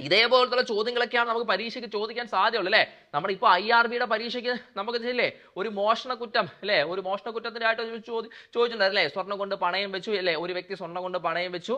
ഇതേപോലത്തുള്ള ചോദ്യങ്ങളൊക്കെയാണ് നമുക്ക് പരീക്ഷയ്ക്ക് ചോദിക്കാൻ സാധ്യതയുള്ളൂ അല്ലേ നമ്മുടെ ഇപ്പോൾ ഐ ആർ ബിയുടെ പരീക്ഷയ്ക്ക് നമുക്ക് ഇതില്ലേ ഒരു മോഷണ കുറ്റം അല്ലേ ഒരു മോഷണ കുറ്റത്തിനായിട്ട് ഒരു ചോദ്യം ചോദിച്ചിട്ടുണ്ട് അല്ലേ സ്വർണ്ണം കൊണ്ട് പണയം വെച്ചു അല്ലേ ഒരു വ്യക്തി സ്വർണ്ണം കൊണ്ട് പണയം വെച്ചു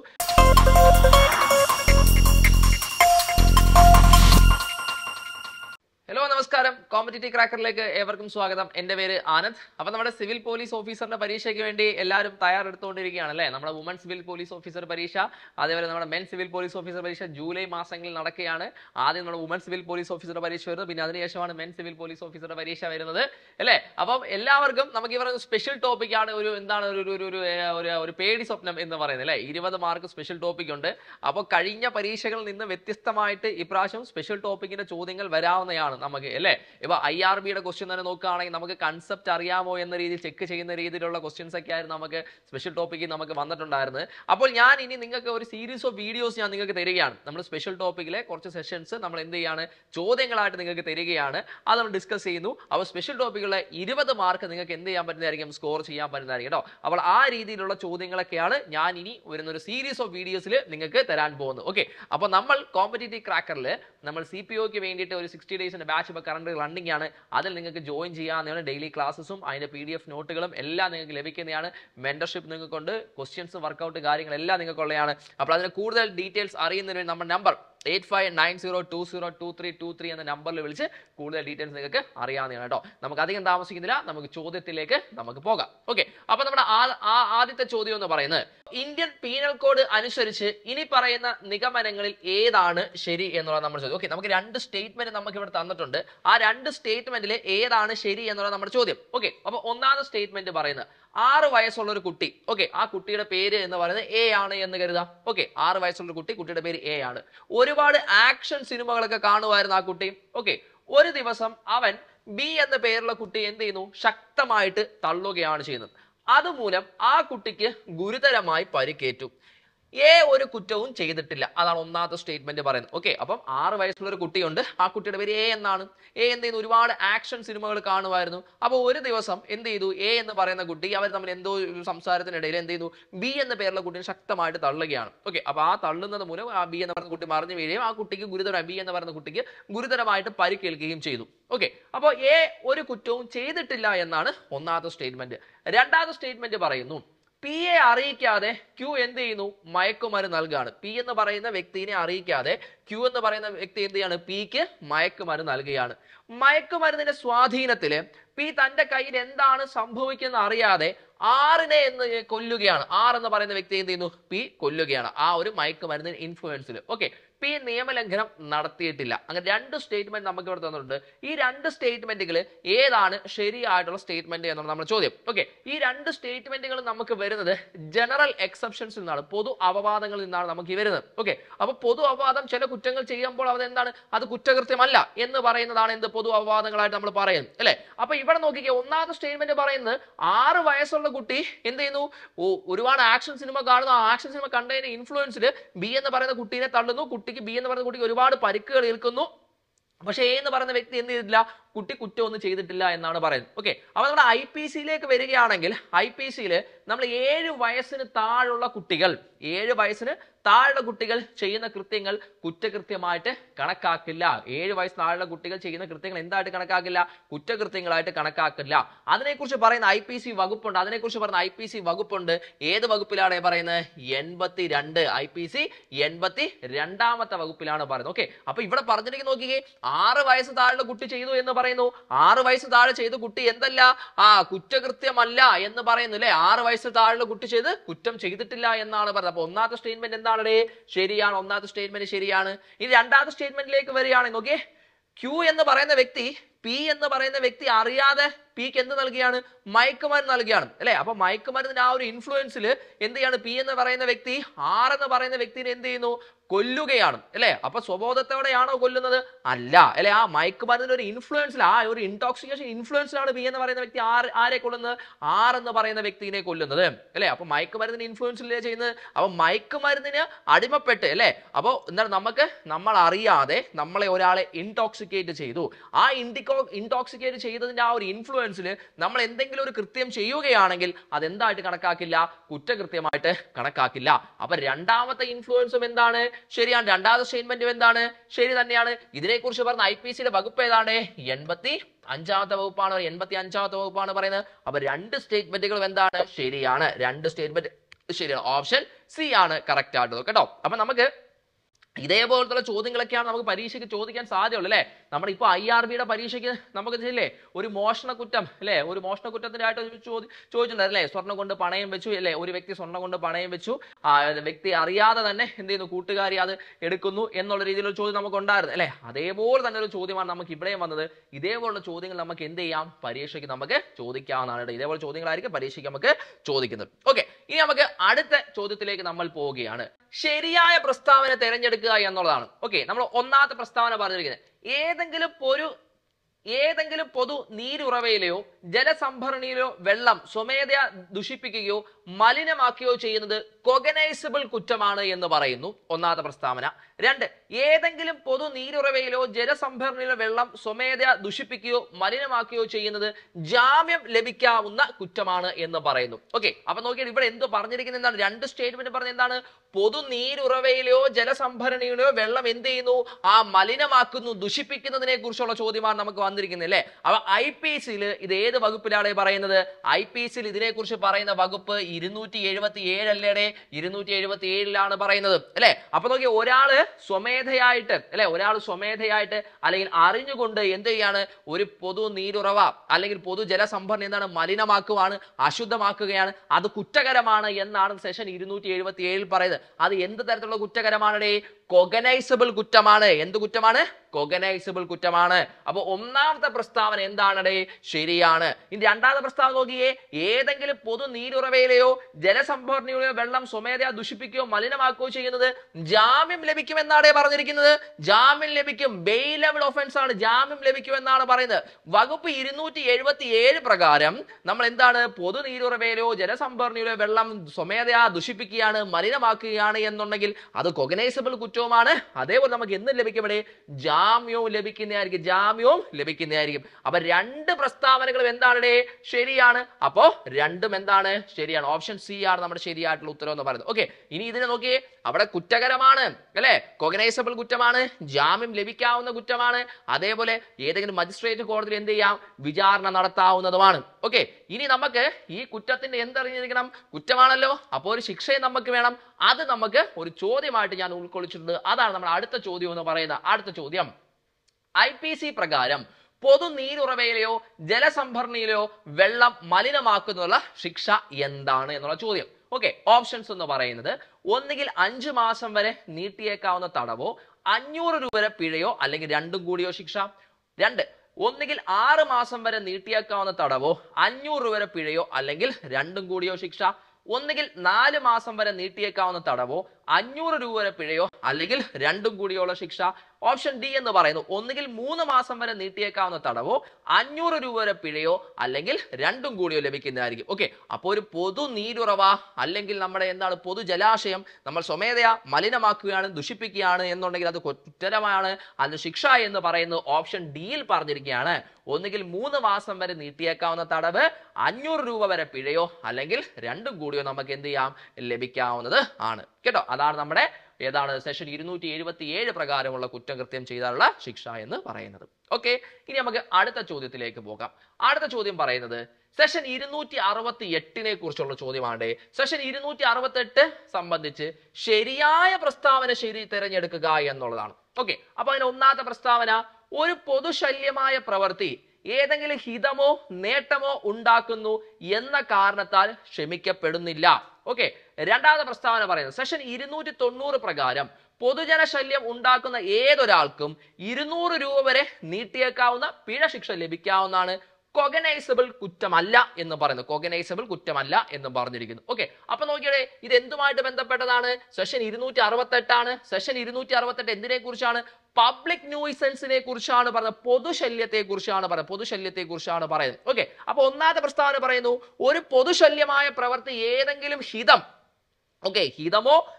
ഹലോ നമസ്കാരം കോമ്പറ്റേറ്റീവ് ക്രാക്കറിലേക്ക് ഏവർക്കും സ്വാഗതം എന്റെ പേര് ആനന്ദ് അപ്പൊ നമ്മുടെ സിവിൽ പോലീസ് ഓഫീസറിന്റെ പരീക്ഷയ്ക്ക് വേണ്ടി എല്ലാവരും തയ്യാറെടുത്തുകൊണ്ടിരിക്കുകയാണ് അല്ലേ നമ്മുടെ വുമൺ സിവിൽ പോലീസ് ഓഫീസർ പരീക്ഷ അതേപോലെ നമ്മുടെ മെൻ സിവിൽ പോലീസ് ഓഫീസർ പരീക്ഷ ജൂലൈ മാസങ്ങളിൽ നടക്കുകയാണ് ആദ്യം നമ്മുടെ വുമൺ സിവിൽ പോലീസ് ഓഫീസറുടെ പരീക്ഷ വരുന്നത് പിന്നെ അതിനുശേഷമാണ് മെൻ സിവിൽ പോലീസ് ഓഫീസറുടെ പരീക്ഷ വരുന്നത് അല്ലേ അപ്പം എല്ലാവർക്കും നമുക്ക് ഈ പറയുന്ന സ്പെഷ്യൽ ടോപ്പിക്കാണ് ഒരു എന്താണ് ഒരു ഒരു- ഒരു ഒരു ഒരു ഒരു പേടി സ്വപ്നം എന്ന് പറയുന്നത് അല്ലേ ഇരുപത് മാർക്ക് സ്പെഷ്യൽ ടോപ്പിക് ഉണ്ട് അപ്പോൾ കഴിഞ്ഞ പരീക്ഷകളിൽ നിന്ന് വ്യത്യസ്തമായിട്ട് ഇപ്രാവശ്യം സ്പെഷ്യൽ ടോപ്പിക്കിന്റെ ചോദ്യങ്ങൾ വരാവുന്നതാണ് നമുക്ക് അല്ലേ ഇപ്പൊ ഐ ആർ ബിയുടെ ക്വസ്റ്റ്യൻ തന്നെ നോക്കുകയാണെങ്കിൽ നമുക്ക് കൺസെപ്റ്റ് അറിയാമോ എന്ന രീതിയിൽ ചെക്ക് ചെയ്യുന്ന രീതിയിലുള്ള ക്വസ്റ്റ്യൻസ് ഒക്കെ ആയിരുന്നു നമുക്ക് സ്പെഷ്യൽ ടോപ്പിക്ക് നമുക്ക് വന്നിട്ടുണ്ടായിരുന്നത് അപ്പോൾ ഞാൻ ഇനി നിങ്ങൾക്ക് ഒരു സീരീസ് ഓഫ് വീഡിയോസ് ഞാൻ നിങ്ങൾക്ക് തരികയാണ് നമ്മൾ സ്പെഷ്യൽ ടോപ്പിക്കിലെ കുറച്ച് സെഷൻസ് നമ്മൾ എന്ത് ചെയ്യാണ് ചോദ്യങ്ങളായിട്ട് നിങ്ങൾക്ക് തരികയാണ് അത് നമ്മൾ ഡിസ്കസ് ചെയ്യുന്നു അപ്പോൾ സ്പെഷ്യൽ ടോപ്പിക്കുള്ള ഇരുപത് മാർക്ക് നിങ്ങൾക്ക് എന്ത് ചെയ്യാൻ പറ്റുന്നതായിരിക്കും സ്കോർ ചെയ്യാൻ പറ്റുന്നതായിരിക്കും കേട്ടോ അപ്പോൾ ആ രീതിയിലുള്ള ചോദ്യങ്ങളൊക്കെയാണ് ഞാൻ ഇനി വരുന്ന ഒരു സീരീസ് ഓഫ് വീഡിയോസിൽ നിങ്ങൾക്ക് തരാൻ പോകുന്നത് ഓക്കെ അപ്പോൾ നമ്മൾ കോമ്പറ്റേറ്റീവ് ക്രാക്കറിൽ നമ്മൾ സി പി ഒക്ക് വേണ്ടിയിട്ട് ഒരു സിക്സ്റ്റി ഡേയ്സിന്റെ ബാച്ച് ഇപ്പോൾ കറണ്ട് റണ്ണിംഗ് ആണ് അതിൽ നിങ്ങൾക്ക് ജോയിൻ ചെയ്യാവുന്നതാണ് ഡെയിലി ക്ലാസ്സസും അതിന്റെ പി ഡി എഫ് നോട്ടുകളും എല്ലാം നിങ്ങൾക്ക് ലഭിക്കുന്നതാണ് മെന്റർഷിപ്പ് നിങ്ങൾക്കുണ്ട് ക്വസ്റ്റ്യൻസ് വർക്കൗട്ട് കാര്യങ്ങളെല്ലാം നിങ്ങൾക്കുള്ളതാണ് അപ്പോൾ അതിന് കൂടുതൽ ഡീറ്റെയിൽസ് അറിയുന്നതിന് വേണ്ടി നമ്മുടെ number eight five nine zero two zero two three two three എന്ന നമ്പറിൽ വിളിച്ച് കൂടുതൽ ഡീറ്റെയിൽസ് നിങ്ങൾക്ക് അറിയാവുന്നതാണ് കേട്ടോ നമുക്ക് അധികം താമസിക്കുന്നില്ല നമുക്ക് ചോദ്യത്തിലേക്ക് നമുക്ക് പോകാം ഓക്കെ അപ്പൊ നമ്മുടെ ആ- ആ- ആദ്യത്തെ ചോദ്യം എന്ന് പറയുന്നത് ഇന്ത്യൻ പീനൽ കോഡ് അനുസരിച്ച് ഇനി പറയുന്ന നിഗമനങ്ങളിൽ ഏതാണ് ശരി എന്നുള്ളത് നമ്മൾ ചോദ്യം ഓക്കെ നമുക്ക് രണ്ട് സ്റ്റേറ്റ്മെന്റ് നമുക്ക് ഇവിടെ തന്നിട്ടുണ്ട് ആ രണ്ട് സ്റ്റേറ്റ്മെന്റിൽ ഏതാണ് ശരി എന്നുള്ളത് നമ്മുടെ ചോദ്യം ഓക്കെ അപ്പൊ ഒന്നാമത്തെ സ്റ്റേറ്റ്മെന്റ് പറയുന്നത് ആറ് വയസ്സുള്ള ഒരു കുട്ടി ഓക്കെ ആ കുട്ടിയുടെ പേര് എന്ന് പറയുന്നത് എ ആണ് എന്ന് കരുതാം ഓക്കെ ആറ് വയസ്സുള്ള ഒരു കുട്ടി കുട്ടിയുടെ പേര് എ ആണ് ഒരുപാട് ആക്ഷൻ സിനിമകളൊക്കെ കാണുമായിരുന്നു ആ കുട്ടി ഓക്കെ ഒരു ദിവസം അവൻ ബി എന്ന പേരുള്ള കുട്ടി എന്ത് ചെയ്യുന്നു ശക്തമായിട്ട് തള്ളുകയാണ് ചെയ്യുന്നത് അതുമൂലം ആ കുട്ടിക്ക് ഗുരുതരമായി പരിക്കേറ്റു എ ഒരു കുറ്റവും ചെയ്തിട്ടില്ല അതാണ് ഒന്നാമത്തെ സ്റ്റേറ്റ്മെന്റ് പറയുന്നത് ഓക്കെ അപ്പം ആറ് വയസ്സുള്ള ഒരു കുട്ടിയുണ്ട് ആ കുട്ടിയുടെ പേര് എ എന്നാണ് എ എന്ത് ചെയ്യുന്നു ഒരുപാട് ആക്ഷൻ സിനിമകൾ കാണുമായിരുന്നു അപ്പോൾ ഒരു ദിവസം എന്ത് ചെയ്തു എ എന്ന് പറയുന്ന കുട്ടി അവർ തമ്മിൽ എന്തോ ഒരു സംസാരത്തിനിടയിൽ എന്ത് ചെയ്തു ബി എന്ന പേരുള്ള കുട്ടിയെ ശക്തമായിട്ട് തള്ളുകയാണ് ഓക്കെ അപ്പോൾ ആ തള്ളുന്നത് മൂലം ആ ബി എന്ന് പറയുന്ന കുട്ടി മറിഞ്ഞു വീഴുകയും ആ കുട്ടിക്ക് ഗുരുതര ബി എന്ന് പറയുന്ന കുട്ടിക്ക് ഗുരുതരമായിട്ട് പരിക്കേൽക്കുകയും ചെയ്തു ഓക്കെ അപ്പോൾ എ ഒരു കുറ്റവും ചെയ്തിട്ടില്ല എന്നാണ് ഒന്നാമത്തെ സ്റ്റേറ്റ്മെന്റ് രണ്ടാമത്തെ സ്റ്റേറ്റ്മെന്റ് പറയുന്നു പി എ അറിയിക്കാതെ ക്യു എന്ത് ചെയ്യുന്നു മയക്കുമരുന്ന് നൽകുകയാണ് പി എന്ന് പറയുന്ന വ്യക്തിനെ അറിയിക്കാതെ ക്യു എന്ന് പറയുന്ന വ്യക്തി എന്ത് ചെയ്യാണ് പിക്ക് മയക്കുമരുന്ന് നൽകുകയാണ് മയക്കുമരുന്നിന്റെ സ്വാധീനത്തില് പി തന്റെ കയ്യിൽ എന്താണ് സംഭവിക്കുന്നത് അറിയാതെ ആറിനെ എന്ന് കൊല്ലുകയാണ് ആർ എന്ന് പറയുന്ന വ്യക്തി എന്ത് ചെയ്യുന്നു പി കൊല്ലുകയാണ് ആ ഒരു മയക്കുമരുന്നിന് ഇൻഫ്ലുവൻസിൽ ഓക്കെ പി നിയമലംഘനം നടത്തിയിട്ടില്ല അങ്ങനെ രണ്ട് സ്റ്റേറ്റ്മെന്റ് നമുക്ക് ഇവിടെ തന്നിട്ടുണ്ട് ഈ രണ്ട് സ്റ്റേറ്റ്മെന്റുകൾ ഏതാണ് ശരിയായിട്ടുള്ള സ്റ്റേറ്റ്മെന്റ് എന്നുള്ള നമ്മുടെ ചോദ്യം ഓക്കെ ഈ രണ്ട് സ്റ്റേറ്റ്മെന്റുകൾ നമുക്ക് വരുന്നത് ജനറൽ എക്സെപ്ഷൻസിൽ നിന്നാണ് പൊതു അപവാദങ്ങളിൽ നിന്നാണ് നമുക്ക് ഈ വരുന്നത് ഓക്കെ അപ്പൊ പൊതു അപവാദം ചില കുറ്റങ്ങൾ ചെയ്യുമ്പോൾ അത് എന്താണ് അത് കുറ്റകൃത്യമല്ല എന്ന് പറയുന്നതാണ് എന്ത് പൊതു അപവാദങ്ങളായിട്ട് നമ്മൾ പറയുന്നത് അല്ലെ അപ്പൊ ഇവിടെ നോക്കിക്കേ ഒന്നാമത്തെ സ്റ്റേറ്റ്മെന്റ് പറയുന്നത് ആറ് വയസ്സുള്ള കുട്ടി എന്ത് ചെയ്യുന്നു ഓ, ഒരുപാട് ആക്ഷൻ സിനിമ കാണുന്നു ആ ആക്ഷൻ സിനിമ കണ്ടതിന്റെ ഇൻഫ്ലുവൻസിൽ ബി എന്ന് പറയുന്ന കുട്ടീനെ തള്ളുന്നു കുട്ടിക്ക് ബി എന്ന് പറയുന്ന കുട്ടിക്ക് ഒരുപാട് പരിക്കുകൾ ഏൽക്കുന്നു പക്ഷേ എ എന്ന് പറയുന്ന വ്യക്തി എന്ത് ചെയ്തിട്ടില്ല കുട്ടി കുറ്റമൊന്നും ചെയ്തിട്ടില്ല എന്നാണ് പറയുന്നത് ഓക്കെ അപ്പൊ നമ്മുടെ ഐ പി സിയിലേക്ക് വരികയാണെങ്കിൽ ഐ പി സിയിൽ നമ്മൾ ഏഴ് വയസ്സിന് താഴെയുള്ള കുട്ടികൾ ഏഴ് വയസ്സിന് താഴെയുള്ള കുട്ടികൾ ചെയ്യുന്ന കൃത്യങ്ങൾ കുറ്റകൃത്യമായിട്ട് കണക്കാക്കില്ല ഏഴ് വയസ്സ് താഴെയുള്ള കുട്ടികൾ ചെയ്യുന്ന കൃത്യങ്ങൾ എന്തായിട്ട് കണക്കാക്കില്ല കുറ്റകൃത്യങ്ങളായിട്ട് കണക്കാക്കില്ല അതിനെക്കുറിച്ച് പറയുന്ന ഐ പി സി വകുപ്പുണ്ട് അതിനെക്കുറിച്ച് പറയുന്ന ഐ പി സി വകുപ്പുണ്ട് ഏത് വകുപ്പിലാണ് പറയുന്നത് എൺപത്തി രണ്ട് ഐ പി സി എൺപത്തി രണ്ടാമത്തെ വകുപ്പിലാണ് പറയുന്നത് ഓക്കെ അപ്പൊ ഇവിടെ പറഞ്ഞിരിക്കുന്ന നോക്കിക്കേ ആറ് വയസ്സ് താഴെയുള്ള കുട്ടി ചെയ്തു എന്ന് പറയുന്നു ആറ് വയസ്സ് താഴെ ചെയ്ത കുട്ടി എന്തല്ല ആ കുറ്റകൃത്യമല്ല എന്ന് പറയുന്നു അല്ലെ ആറ് വയസ്സ് താഴെയുള്ള കുട്ടി ചെയ്ത് കുറ്റം ചെയ്തിട്ടില്ല എന്നാണ് പറയുന്നത് അപ്പൊ ഒന്നാമത്തെ സ്റ്റേറ്റ്മെന്റ് എന്താണ് ശരിയാണ് ഒന്നാമത്തെ സ്റ്റേറ്റ്മെന്റ് ശരിയാണ് ഇനി രണ്ടാമത്തെ സ്റ്റേറ്റ്മെന്റിലേക്ക് വരികയാണെങ്കിൽ നോക്കിയേ ക്യൂ എന്ന് പറയുന്ന വ്യക്തി പി എന്ന് പറയുന്ന വ്യക്തി അറിയാതെ പിക്ക് എന്ത് നൽകിയാണ് മയക്കുമരുന്ന് നൽകിയാണ് അല്ലെ അപ്പൊ മയക്കുമരുന്നിന്റെ ആ ഒരു ഇൻഫ്ലുവൻസിൽ എന്ത് ചെയ്യാണ് പി എന്ന് പറയുന്ന വ്യക്തി ആർ എന്ന് പറയുന്ന വ്യക്തിനെ എന്ത് ചെയ്യുന്നു കൊല്ലുകയാണ് അല്ലെ അപ്പൊ സ്വബോധത്തോടെയാണോ കൊല്ലുന്നത് അല്ല അല്ലെ ആ മയക്കുമരുന്നിന്റെ ഒരു ഇൻഫ്ലുവൻസിൽ ആ ഒരു ഇൻടോക്സിക്കേഷൻ ഇൻഫ്ലുവൻസിലാണ് പി എന്ന് പറയുന്ന വ്യക്തി ആർ ആരെ കൊല്ലുന്നത് ആർ എന്ന് പറയുന്ന വ്യക്തിനെ കൊല്ലുന്നത് അല്ലെ അപ്പൊ മയക്കുമരുന്നിന്റെ ഇൻഫ്ലുവൻസിലേ ചെയ്യുന്നത് അപ്പൊ മയക്കുമരുന്നിന് അടിമപ്പെട്ട് അല്ലെ അപ്പൊ എന്താണ് നമുക്ക് നമ്മൾ അറിയാതെ നമ്മളെ ഒരാളെ ഇൻടോക്സിക്കേറ്റ് ചെയ്തു ആ ഇൻഡിക്കോ ഇൻടോ ഇൻടോക്സിക്കേറ്റ് ചെയ്തതിന്റെ ആ ഒരു ഇൻഫ്ലുവൻസിൽ നമ്മൾ എന്തെങ്കിലും ഒരു കൃത്യം ചെയ്യുകയാണെങ്കിൽ അതെന്തായിട്ട് കണക്കാക്കില്ല കുറ്റകൃത്യമായിട്ട് കണക്കാക്കില്ല അപ്പൊ രണ്ടാമത്തെ ഇൻഫ്ലുവൻസും എന്താണ് ശരിയാണ് രണ്ടാമത്തെ സ്റ്റേറ്റ്മെന്റും എന്താണ് ശരി തന്നെയാണ് ഇതിനെക്കുറിച്ച് പറഞ്ഞ ഐ പി സിയുടെ വകുപ്പ് ഏതാണ് എൺപത്തി അഞ്ചാമത്തെ വകുപ്പാണ് എൺപത്തി അഞ്ചാമത്തെ വകുപ്പാണ് പറയുന്നത് അപ്പൊ രണ്ട് സ്റ്റേറ്റ്മെന്റുകളും എന്താണ് ശരിയാണ് രണ്ട് സ്റ്റേറ്റ്മെന്റ് ശരിയാണ് ഓപ്ഷൻ സി ആണ് കറക്റ്റ് ആയിട്ടുള്ളത് കേട്ടോ അപ്പൊ നമുക്ക് ഇതേപോലത്തുള്ള ചോദ്യങ്ങളൊക്കെയാണ് നമുക്ക് പരീക്ഷയ്ക്ക് ചോദിക്കാൻ സാധ്യതയുള്ളൂ അല്ലേ നമ്മുടെ ഇപ്പൊ ഐ ആർ ബിയുടെ പരീക്ഷയ്ക്ക് നമുക്ക് ഇല്ലേ ഒരു മോഷണ കുറ്റം അല്ലേ ഒരു മോഷണ കുറ്റത്തിനായിട്ട് ഒരു ചോദ്യം ചോദിച്ചിട്ടുണ്ടായിരുന്നു അല്ലേ സ്വർണ്ണം കൊണ്ട് പണയം വെച്ചു അല്ലേ ഒരു വ്യക്തി സ്വർണ്ണം കൊണ്ട് പണയം വെച്ചു ആ വ്യക്തി അറിയാതെ തന്നെ എന്ത് ചെയ്യുന്നു കൂട്ടുകാരി അത് എടുക്കുന്നു എന്നുള്ള രീതിയിലുള്ള ചോദ്യം നമുക്ക് ഉണ്ടായിരുന്നു അല്ലേ അതേപോലെ തന്നെ ഒരു ചോദ്യമാണ് നമുക്ക് ഇവിടെയും വന്നത് ഇതേപോലുള്ള ചോദ്യങ്ങൾ നമുക്ക് എന്ത് ചെയ്യാം പരീക്ഷയ്ക്ക് നമുക്ക് ചോദിക്കാവുന്നതാണ് കേട്ടോ. ഇതേപോലെ ചോദ്യങ്ങളായിരിക്കും പരീക്ഷയ്ക്ക് നമുക്ക് ചോദിക്കുന്നത് ഓക്കെ ഇനി നമുക്ക് അടുത്ത ചോദ്യത്തിലേക്ക് നമ്മൾ പോവുകയാണ് ശരിയായ പ്രസ്താവന തിരഞ്ഞെടുക്കുക എന്നുള്ളതാണ് ഓക്കെ നമ്മൾ ഒന്നാമത്തെ പ്രസ്താവന പറഞ്ഞിരിക്കുന്നത് ഏതെങ്കിലും ഒരു ഏതെങ്കിലും പൊതു നീരുറവയിലെയോ ജലസംഭരണിയിലോ വെള്ളം സ്വമേധയാ ദുഷിപ്പിക്കുകയോ മലിനമാക്കുകയോ ചെയ്യുന്നത് കൊഗനൈസബിൾ കുറ്റമാണ് എന്ന് പറയുന്നു ഒന്നാമത്തെ പ്രസ്താവന രണ്ട് ഏതെങ്കിലും പൊതു നീരുറവയിലോ ജലസംഭരണിയിലോ വെള്ളം സ്വമേധയാ ദുഷിപ്പിക്കുകയോ മലിനമാക്കുകയോ ചെയ്യുന്നത് ജാമ്യം ലഭിക്കാവുന്ന കുറ്റമാണ് എന്ന് പറയുന്നു ഓക്കെ അപ്പൊ നോക്കിയാൽ ഇവിടെ എന്തോ പറഞ്ഞിരിക്കുന്നത് എന്താണ് രണ്ട് സ്റ്റേറ്റ്മെന്റ് പറഞ്ഞ എന്താണ് പൊതു നീരുറവയിലെയോ ജലസംഭരണിയിലെയോ വെള്ളം എന്ത് ചെയ്യുന്നു ആ മലിനമാക്കുന്നു ദുഷിപ്പിക്കുന്നതിനെ കുറിച്ചുള്ള ചോദ്യമാണ് നമുക്ക് വന്നിരിക്കുന്നത് അല്ലേ അപ്പൊ ഐ പി സിയിൽ ഇത് ഏത് വകുപ്പിലാണ് പറയുന്നത് ഐ പി സിയിൽ ഇതിനെ കുറിച്ച് പറയുന്ന വകുപ്പ് ഇരുന്നൂറ്റി എഴുപത്തി ഏഴല്ലേടെ ഇരുന്നൂറ്റി എഴുപത്തി ഏഴിലാണ് പറയുന്നത് അല്ലെ അപ്പൊ നോക്കി ഒരാള് സ്വമേധയായിട്ട് അല്ലെ ഒരാൾ സ്വമേധയായിട്ട് അല്ലെങ്കിൽ അറിഞ്ഞുകൊണ്ട് എന്ത് ചെയ്യാണ് ഒരു പൊതു നീരുറവ അല്ലെങ്കിൽ പൊതു ജലസംഭരണി എന്താണ് മലിനമാക്കുവാണ് അശുദ്ധമാക്കുകയാണ് അത് കുറ്റകരമാണ് എന്നാണ് സെഷൻ ഇരുന്നൂറ്റി എഴുപത്തി ഏഴിൽ പറയുന്നത് അത് എന്ത് തരത്തിലുള്ള കുറ്റകരമാണ് കൊഗനൈസബിൾ കുറ്റമാണ് എന്ത് കുറ്റമാണ് കൊഗനൈസബിൾ കുറ്റമാണ് അപ്പൊ ഒന്നാമത്തെ പ്രസ്താവന എന്താണടേ ശരിയാണ് ഇനി രണ്ടാമത്തെ പ്രസ്താവന നോക്കിയേ ഏതെങ്കിലും പൊതു നീരുറവയിലെയോ ജലസംഭരണിയിലെയോ വെള്ളം സ്വമേധയാ ദുഷിപ്പിക്കുകയോ മലിനമാക്കുകയോ ചെയ്യുന്നത് ജാമ്യം ലഭിക്കുമെന്നാണ് പറഞ്ഞിരിക്കുന്നത് ജാമ്യം ലഭിക്കും ബെയിലബിൾ ഒഫൻസ് ആണ് ജാമ്യം ലഭിക്കുമെന്നാണ് പറയുന്നത് വകുപ്പ് ഇരുന്നൂറ്റി എഴുപത്തി ഏഴ് പ്രകാരം നമ്മൾ എന്താണ് പൊതു നീരുറവയിലോ ജലസംഭരണിയിലോ വെള്ളം സ്വമേധയാ ദുഷിപ്പിക്കുകയാണ് മലിനമാക്കുകയാണ് എന്നുണ്ടെങ്കിൽ അത് കൊഗനൈസബിൾ കുറ്റവുമാണ് അതേപോലെ നമുക്ക് എന്ത് ലഭിക്കും ഇവിടെ ജാമ്യവും ലഭിക്കുന്നതായിരിക്കും ജാമ്യവും ലഭിക്കുന്നതായിരിക്കും അപ്പൊ രണ്ട് പ്രസ്താവനകളും എന്താണ് ശരിയാണ് അപ്പോ രണ്ടും എന്താണ് ശരിയാണ് ഓപ്ഷൻ സി ആണ് നമ്മുടെ ശരിയായിട്ടുള്ള ഉത്തരം എന്ന് പറയുന്നത് ഓക്കെ ഇനി ഇതിനെ നോക്കിയേ അവിടെ കുറ്റകരമാണ് അല്ലെ കൊഗനൈസബിൾ കുറ്റമാണ് ജാമ്യം ലഭിക്കാവുന്ന കുറ്റമാണ് അതേപോലെ ഏതെങ്കിലും മജിസ്ട്രേറ്റ് കോടതിയിൽ എന്ത് ചെയ്യാം വിചാരണ നടത്താവുന്നതുമാണ് ഓക്കെ ഇനി നമുക്ക് ഈ കുറ്റത്തിന്റെ എന്തറിഞ്ഞിരിക്കണം കുറ്റമാണല്ലോ അപ്പോൾ ഒരു ശിക്ഷയും നമുക്ക് വേണം അത് നമുക്ക് ഒരു ചോദ്യമായിട്ട് ഞാൻ ഉൾക്കൊള്ളിച്ചിട്ടുണ്ട് അതാണ് നമ്മുടെ അടുത്ത ചോദ്യം എന്ന് പറയുന്നത് അടുത്ത ചോദ്യം ഐ പി സി പ്രകാരം പൊതു നീരുറവയിലെയോ ജലസംഭരണിയിലെയോ വെള്ളം മലിനമാക്കുന്നതിനുള്ള ശിക്ഷ എന്താണ് എന്നുള്ള ചോദ്യം ഓക്കെ ഓപ്ഷൻസ് എന്ന് പറയുന്നത് ഒന്നുകിൽ അഞ്ചു മാസം വരെ നീട്ടിയേക്കാവുന്ന തടവോ അഞ്ഞൂറ് രൂപ വരെ പിഴയോ അല്ലെങ്കിൽ രണ്ടും കൂടിയോ ശിക്ഷ രണ്ട് ഒന്നുകിൽ ആറ് മാസം വരെ നീട്ടിയേക്കാവുന്ന തടവോ അഞ്ഞൂറ് രൂപ വരെ പിഴയോ അല്ലെങ്കിൽ രണ്ടും കൂടിയോ ശിക്ഷ ഒന്നുകിൽ നാല് മാസം വരെ നീട്ടിയേക്കാവുന്ന തടവോ അഞ്ഞൂറ് രൂപ വരെ പിഴയോ അല്ലെങ്കിൽ രണ്ടും കൂടിയുള്ള ശിക്ഷ ഓപ്ഷൻ ഡി എന്ന് പറയുന്നു ഒന്നുകിൽ മൂന്ന് മാസം വരെ നീട്ടിയേക്കാവുന്ന തടവോ അഞ്ഞൂറ് രൂപ വരെ പിഴയോ അല്ലെങ്കിൽ രണ്ടും കൂടിയോ ലഭിക്കുന്നതായിരിക്കും ഓക്കെ അപ്പോൾ ഒരു പൊതു നീരുറവ അല്ലെങ്കിൽ നമ്മുടെ എന്താണ് പൊതു ജലാശയം നമ്മൾ സ്വമേധയാ മലിനമാക്കുകയാണ് ദുഷിപ്പിക്കുകയാണ് എന്നുണ്ടെങ്കിൽ അത് കുറ്റകരമാണ് അതിന് ശിക്ഷ എന്ന് പറയുന്നത് ഓപ്ഷൻ ഡിയിൽ പറഞ്ഞിരിക്കുകയാണ് ഒന്നുകിൽ മൂന്ന് മാസം വരെ നീട്ടിയേക്കാവുന്ന തടവ് അഞ്ഞൂറ് രൂപ വരെ പിഴയോ അല്ലെങ്കിൽ രണ്ടും കൂടിയോ നമുക്ക് എന്ത് ചെയ്യാം ലഭിക്കാവുന്നത് ആണ് കേട്ടോ അതാണ് നമ്മുടെ ഏതാണ് സെഷൻ ഇരുന്നൂറ്റി എഴുപത്തി ഏഴ് പ്രകാരമുള്ള കുറ്റം കൃത്യം ചെയ്താലുള്ള ശിക്ഷ എന്ന് പറയുന്നത് ഓക്കെ ഇനി നമുക്ക് അടുത്ത ചോദ്യത്തിലേക്ക് പോകാം അടുത്ത ചോദ്യം പറയുന്നത് സെഷൻ ഇരുന്നൂറ്റി അറുപത്തി എട്ടിനെ കുറിച്ചുള്ള ചോദ്യമാണ് സെഷൻ ഇരുന്നൂറ്റി അറുപത്തി എട്ട് സംബന്ധിച്ച് ശരിയായ പ്രസ്താവന ശരി തിരഞ്ഞെടുക്കുക എന്നുള്ളതാണ് ഓക്കെ അപ്പൊ അതിന് ഒന്നാമത്തെ പ്രസ്താവന ഒരു പൊതുശല്യമായ പ്രവൃത്തി ഏതെങ്കിലും ഹിതമോ നേട്ടമോ ഉണ്ടാക്കുന്നു എന്ന കാരണത്താൽ ക്ഷമിക്കപ്പെടുന്നില്ല ഓക്കെ രണ്ടാമത്തെ പ്രസ്താവന പറയുന്നത് സെഷൻ ഇരുന്നൂറ്റി തൊണ്ണൂറ് പ്രകാരം പൊതുജന ശല്യം ഉണ്ടാക്കുന്ന ഏതൊരാൾക്കും ഇരുന്നൂറ് രൂപ വരെ നീട്ടിയേക്കാവുന്ന പിഴ ശിക്ഷ ലഭിക്കാവുന്നതാണ് കൊഗനൈസബിൾ കുറ്റമല്ല എന്ന് പറയുന്നു കൊഗനൈസബിൾ കുറ്റമല്ല എന്ന് പറഞ്ഞിരിക്കുന്നു ഓക്കെ അപ്പൊ നോക്കിയേ ഇത് എന്തുമായിട്ട് ബന്ധപ്പെട്ടതാണ് സെഷൻ ഇരുന്നൂറ്റി അറുപത്തെട്ടാണ് സെഷൻ ഇരുന്നൂറ്റി അറുപത്തെട്ട് എന്തിനെ കുറിച്ചാണ് പബ്ലിക് ന്യൂസൻസിനെ കുറിച്ചാണ് പറയുന്നത് പൊതുശല്യത്തെ കുറിച്ചാണ് പറയുന്നത് പൊതുശല്യത്തെ കുറിച്ചാണ് പറയുന്നത് ഓക്കെ അപ്പൊ ഒന്നാമത്തെ പ്രസ്താവന പറയുന്നു ഒരു പൊതുശല്യമായ പ്രവൃത്തി ഏതെങ്കിലും ഹിതം ഓക്കെ ഹിതമോ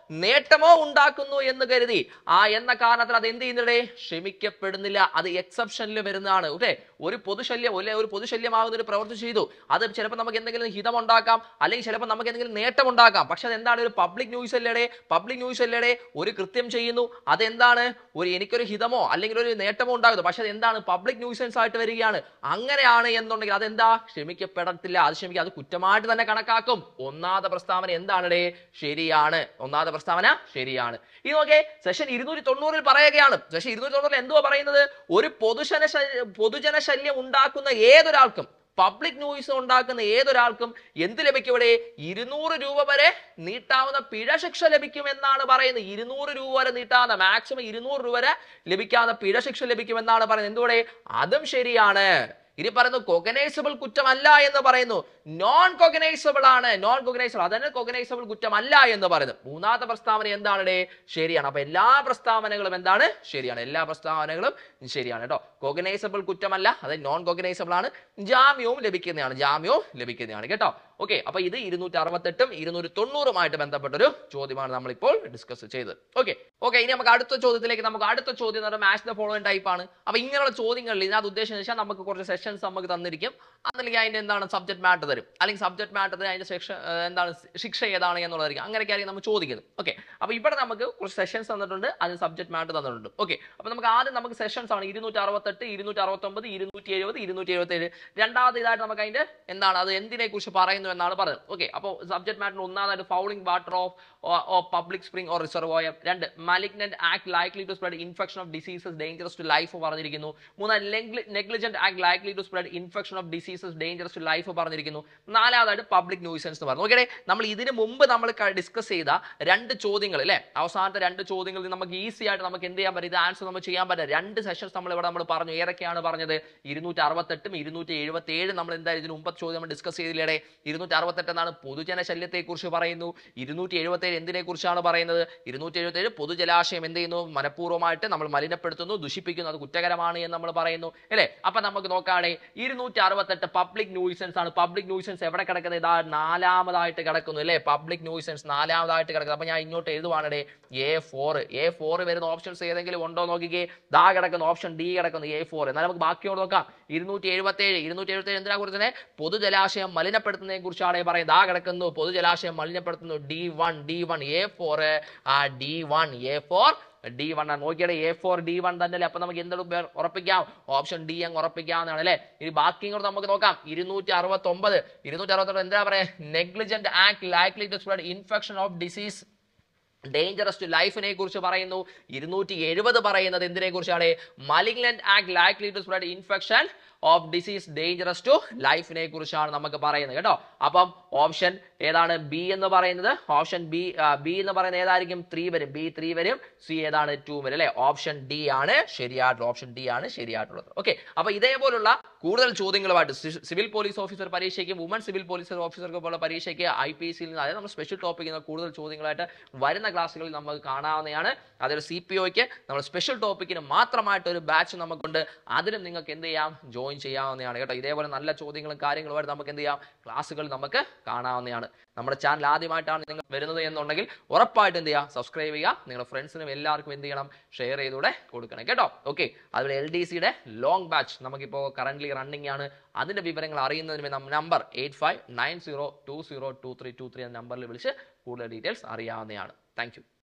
നേട്ടമോ ഉണ്ടാക്കുന്നു എന്ന് കരുതി ആ എന്ന കാരണത്തിൽ അത് എന്ത് ചെയ്യുന്നില്ലേ ക്ഷമിക്കപ്പെടുന്നില്ല അത് എക്സെപ്ഷനിൽ വരുന്നതാണ് ഓക്കെ ഒരു പൊതുശല്യം അല്ലെ ഒരു പൊതുശല്യമാകുന്ന ഒരു പ്രവൃത്തി ചെയ്തു അത് ചിലപ്പോൾ നമുക്ക് എന്തെങ്കിലും ഹിതം ഉണ്ടാക്കാം അല്ലെങ്കിൽ ചിലപ്പോൾ നമുക്ക് എന്തെങ്കിലും നേട്ടം ഉണ്ടാക്കാം പക്ഷെ അതെന്താണ് ഒരു പബ്ലിക് ന്യൂസ് അല്ലേടെ പബ്ലിക് ന്യൂസ് അല്ലേടെ ഒരു കൃത്യം ചെയ്യുന്നു അതെന്താണ് ഒരു എനിക്കൊരു ഹിതമോ അല്ലെങ്കിൽ ഒരു നേട്ടമോ ഉണ്ടാകുന്നു പക്ഷെ അത് എന്താണ് പബ്ലിക് ന്യൂസൻസ് ആയിട്ട് വരികയാണ് അങ്ങനെയാണ് എന്നുണ്ടെങ്കിൽ അതെന്താ ക്ഷമിക്കപ്പെടത്തില്ല അത് ക്ഷമിക്കുക അത് കുറ്റമായിട്ട് തന്നെ കണക്കാക്കും ഒന്നാമത്തെ പ്രസ്താവന എന്താണല്ലേ ശരിയാണ് ഒന്നാമത്തെ പ്രസ്താവന ശരിയാണ് ഈ നോക്കേ സെഷൻ ഇരുന്നൂറ്റി തൊണ്ണൂറിൽ പറയുകയാണ് സെഷൻ ഇരുന്നൂറ്റി തൊണ്ണൂറിൽ എന്തുവാ പറയുന്നത് ഒരു പൊതുജന പൊതുജന ശല്യം ഉണ്ടാക്കുന്ന ഏതൊരാൾക്കും പബ്ലിക് ന്യൂസ് ഉണ്ടാക്കുന്ന ഏതൊരാൾക്കും എന്ത് ലഭിക്കും ഇവിടെ ഇരുന്നൂറ് രൂപ വരെ നീട്ടാവുന്ന പിഴ ശിക്ഷ ലഭിക്കും എന്നാണ് പറയുന്നത് ഇരുന്നൂറ് രൂപ വരെ നീട്ടാവുന്ന മാക്സിമം ഇരുന്നൂറ് രൂപ വരെ ലഭിക്കാവുന്ന പിഴ ശിക്ഷ ലഭിക്കും എന്നാണ് പറയുന്നത് എന്തുകൂടെ അതും ശരിയാണ് ഇനി പറയുന്നു കൊഗനൈസബിൾ കുറ്റമല്ല എന്ന് പറയുന്നു നോൺ കൊഗനൈസബിൾ ആണ് നോൺ കൊഗനൈസബിൾ അതന്നെ കൊഗനൈസബിൾ കുറ്റമല്ല എന്ന് പറയുന്നു മൂന്നാമത്തെ പ്രസ്താവന എന്താണ് ശരിയാണ് അപ്പൊ എല്ലാ പ്രസ്താവനകളും എന്താണ് ശരിയാണ് എല്ലാ പ്രസ്താവനകളും ശരിയാണ് കേട്ടോ കൊഗനൈസബിൾ കുറ്റമല്ല അത് നോൺ കൊഗനൈസബിൾ ആണ് ജാമ്യവും ലഭിക്കുന്നതാണ് ജാമ്യവും ലഭിക്കുന്നതാണ് കേട്ടോ ഓക്കെ അപ്പൊ ഇത് ഇരുന്നൂറ്റി അറുപത്തെട്ടും ഇരുന്നൂറ്റി തൊണ്ണൂറുമായിട്ട് ബന്ധപ്പെട്ടൊരു ചോദ്യമാണ് നമ്മളിപ്പോൾ ഡിസ്കസ് ചെയ്തത് ഓക്കെ ഓക്കെ ഇനി നമുക്ക് അടുത്ത ചോദ്യത്തിലേക്ക് നമുക്ക് അടുത്ത ചോദ്യം എന്ന് പറയുന്നത് മാച്ച് ദ ഫോളോയിങ് ടൈപ്പ് ആണ് അപ്പൊ ഇങ്ങനെയുള്ള ചോദ്യങ്ങളിൽ ഇതിനകത്ത് ഉദ്ദേശം വെച്ചാൽ നമുക്ക് കുറച്ച് സെഷൻസ് നമുക്ക് തന്നിരിക്കും അല്ലെങ്കിൽ അതിന്റെ എന്താണ് സബ്ജക്ട് മാറ്റർ തരും അല്ലെങ്കിൽ സബ്ജക്ട് മാറ്റർ അതിന്റെ ശിക്ഷ ഏർ എന്താണ് ശിക്ഷ ഏതാണ് എന്നുള്ളതായിരിക്കും അങ്ങനെയൊക്കെ ആയിരിക്കും നമ്മൾ ചോദിക്കുന്നത് ഓക്കെ അപ്പൊ ഇവിടെ നമുക്ക് കുറച്ച് സെഷൻസ് തന്നിട്ടുണ്ട് അതിന് സബ്ജക്ട് മാറ്റർ തന്നിട്ടുണ്ട് ഓക്കെ അപ്പൊ നമുക്ക് ആദ്യം നമുക്ക് സെഷൻസ് ആണ് ഇരുന്നൂറ്റി അറുപത്തെട്ട് ഇരുന്നൂറ്റി അറുപത്തൊമ്പത് ഇരുന്നൂറ്റി എഴുപത് ഇരുന്നൂറ്റി എഴുപത്തി ഏഴ് രണ്ടാമത് ഇതായിട്ട് നമുക്ക് അതിന്റെ എന്താണ് അത് എന്തിനെ കുറിച്ച് പറയുന്നു എന്നാണ് പറഞ്ഞത് ഓക്കെ അപ്പോൾ സബ്ജക്ട് മാറ്റർ ഒന്നാമതായിട്ട് fouling water of of public spring or reservoir രണ്ട് malignant act likely to spread infection of diseases dangerous to life പറഞ്ഞിരിക്കുന്നു മൂന്നാം negligent act likely to spread infection of diseases dangerous to life പറഞ്ഞിരിക്കുന്നു നാലാമതായിട്ട് public nuisance എന്ന് പറഞ്ഞു okay നമ്മൾ ഇതിന് മുമ്പ് നമ്മൾ ഡിസ്കസ് ചെയ്ത രണ്ട് ചോദ്യങ്ങൾ അല്ലേ അവസാനത്തെ രണ്ട് ചോദ്യങ്ങളിൽ നമുക്ക് ഈസി ആയിട്ട് നമുക്ക് എന്ത് ചെയ്യാൻ പറ്റും ഇത് ആൻസർ നമുക്ക് ചെയ്യാൻ പറ്റും രണ്ട് സെഷൻസ് നമ്മൾ ഇവിടെ നമ്മൾ പറഞ്ഞു ഏതൊക്കെയാണ് പറഞ്ഞത് ഇരുന്നൂറ്റി അറുപത്തെട്ടും ഇരുന്നൂറ്റി എഴുപത്തി ഏഴ് നമ്മൾ എന്തായാലും ഇതിന് മുമ്പത്തെ ചോദ്യം നമ്മൾ ഡിസ്കസ് ചെയ്തില്ലേ ഇരുന്നൂറ്റി അറുപത്തെട്ട് എന്നാണ് പൊതുജന ശല്യത്തെ കുറിച്ച് പറയുന്നു ഇരുന്നൂറ്റി എഴുപത്തി ഏഴ് എന്തിനെ കുറിച്ചാണ് പറയുന്നത് ഇരുന്നൂറ്റി എഴുപത്തി ഏഴ് പൊതുജലാശയം എന്ത് ചെയ്യുന്നു മനഃപൂർവ്വമായിട്ട് നമ്മൾ മലിനപ്പെടുത്തുന്നു ദുഷിപ്പിക്കുന്നു അത് കുറ്റകരമാണ് എന്ന് നമ്മൾ പറയുന്നു അല്ലേ അപ്പൊ നമുക്ക് നോക്കുകയാണെ ഇരുന്നൂറ്റി അറുപത്തെട്ട് പബ്ലിക് ന്യൂസൻസ് ആണ് പബ്ലിക് ന്യൂസൻസ് എവിടെ കിടക്കുന്നത് ഇതാ നാലാമതായിട്ട് കിടക്കുന്നു അല്ലേ പബ്ലിക് ന്യൂസൻസ് നാലാമതായിട്ട് കിടക്കുന്നത് അപ്പൊ ഞാൻ ഇങ്ങോട്ട് എഴുതുവാണേ എ ഫോർ എ ഫോർ വരുന്ന ഓപ്ഷൻസ് ഏതെങ്കിലും ഉണ്ടോ നോക്കിക്കേ ദാ കിടക്കുന്ന ഓപ്ഷൻ ഡി കിടക്കുന്നു എ ഫോർ എന്നാൽ നമുക്ക് ബാക്കിയോട് നോക്കാം ഇരുന്നൂറ്റി എഴുപത്തി ഏഴ് ഇരുന്നൂറ്റി എഴുപത്തി ഏഴ് എന്തിനാ കുറിച്ച് പൊതുജലാശയം മലിനപ്പെടുത്തുന്നതിനെ കുറിച്ചാണ് പറയുന്നത് ദാ കിടക്കുന്നു പൊതുജലാശയം മലിനപ്പെടുത്തുന്നു D one D one A four ആ D one A four D one ആണ് നോക്കിയാൽ എ ഫോർ ഡി വൺ തന്നെ അപ്പൊ നമുക്ക് എന്തും ഉറപ്പിക്കാം ഓപ്ഷൻ ഡി അങ്ങ് ഉറപ്പിക്കാവുന്നതാണ് അല്ലെ ഇനി ബാക്കി കൂടെ നമുക്ക് നോക്കാം ഇരുന്നൂറ്റി അറുപത്തി ഒമ്പത് ഇരുന്നൂറ്റി അറുപത്തി എന്താ പറയാ negligent act likely to spread infection of disease dangerous to ലൈഫിനെ കുറിച്ച് പറയുന്നു ഇരുന്നൂറ്റി എഴുപത് പറയുന്നത് എന്തിനെ കുറിച്ചാണ് malignant act likely to spread infection of disease dangerous to ലൈഫിനെ കുറിച്ചാണ് നമുക്ക് പറയുന്നത് കേട്ടോ അപ്പം ഓപ്ഷൻ ഏതാണ് ബി എന്ന് പറയുന്നത് ഓപ്ഷൻ ബി ബി എന്ന് പറയുന്നത് ഏതായിരിക്കും ത്രീ വരും ബി ത്രീ വരും സി ഏതാണ് ടു വരും അല്ലെ ഓപ്ഷൻ ഡി ആണ് ശരിയായിട്ടുള്ളത് ഓപ്ഷൻ ഡി ആണ് ശരിയായിട്ടുള്ളത് ഓക്കെ അപ്പൊ ഇതേപോലുള്ള കൂടുതൽ ചോദ്യങ്ങളുമായിട്ട് സിവിൽ പോലീസ് ഓഫീസർ പരീക്ഷയ്ക്ക് വുമൺ സിവിൽ പോലീസ് ഓഫീസർക്ക് പോലുള്ള പരീക്ഷയ്ക്ക് ഐ പി എസ് സിയിൽ നിന്ന് അതായത് നമ്മൾ സ്പെഷ്യൽ ടോപ്പിക് കൂടുതൽ ചോദ്യങ്ങളായിട്ട് വരുന്ന ക്ലാസ്സുകളിൽ നമുക്ക് കാണാവുന്നതാണ് അതൊരു സി പി ഒക്ക് നമ്മൾ സ്പെഷ്യൽ ടോപ്പിക്കിന് മാത്രമായിട്ട് ഒരു ബാച്ച് നമുക്കുണ്ട് അതിലും നിങ്ങൾക്ക് എന്ത് ചെയ്യാം ജോയിൻ ചെയ്യാവുന്നതാണ് കേട്ടോ ഇതേപോലെ നല്ല ചോദ്യങ്ങളും കാര്യങ്ങളുമായിട്ട് നമുക്ക് എന്ത് ചെയ്യാം ക്ലാസ്സുകൾ നമുക്ക് കാണാവുന്നതാണ് നമ്മുടെ ചാനൽ ആദ്യമായിട്ടാണ് നിങ്ങൾ വരുന്നത് എന്നുണ്ടെങ്കിൽ ഉറപ്പായിട്ട് എന്ത് ചെയ്യുക സബ്സ്ക്രൈബ് ചെയ്യുക നിങ്ങളുടെ ഫ്രണ്ട്സിനും എല്ലാവർക്കും എന്ത് ചെയ്യണം ഷെയർ ചെയ്തൂടെ കൊടുക്കണം കേട്ടോ ഓക്കെ അതുപോലെ എൽ ഡി സിയുടെ ലോങ് ബാച്ച് നമുക്കിപ്പോൾ കറന്റ് റണ്ണിംഗ് ആണ് അതിന്റെ വിവരങ്ങൾ അറിയുന്നതിന് number eight five nine zero two zero two three two three എന്ന നമ്പറിൽ വിളിച്ച് കൂടുതൽ ഡീറ്റെയിൽസ് അറിയാവുന്നതാണ് താങ്ക്